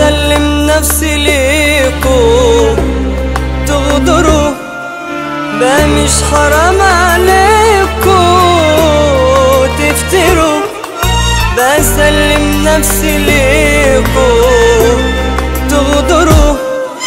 بسلم نفسي ليكو تغدروا بقى مش حرام عليكو تفتروا بسلم نفسي ليكو تغدروا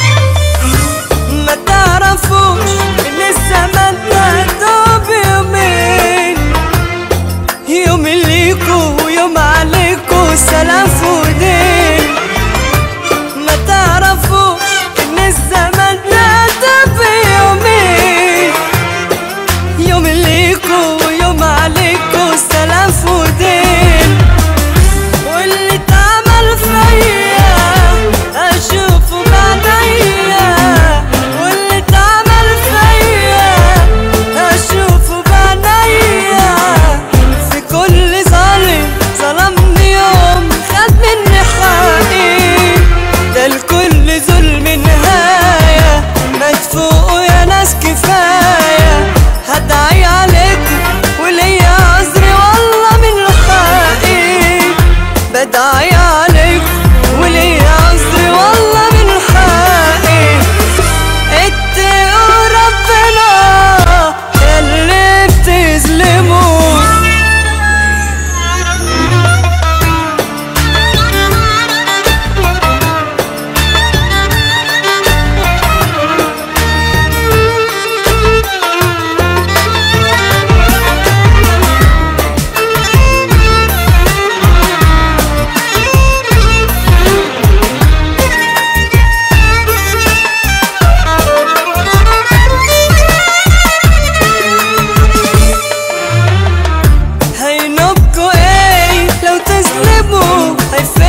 ما تعرفوش ان الزمن ده دوب يومين يوم ليكو ويوم عليكو سلف ودين ما تعرفوش ان الزمن ده دوب يومين يوم ليكو ويوم عليكو سلف ودين واللي اتعمل فيا اشوفه بعينيا واللي اتعمل فيا اشوفه بعينيا في كل ظالم ظلمني يوم خد مني حقي ده الكل ظلم نهاية ما تفوقوا يا ناس كفاية هدعي عليكم وليا عذري والله من حقي بدعي عليكم وليا عذري والله من حقي اتقوا ربنا اللي بتظلموا هينوبكوا ايه لو تسلموا هيفرق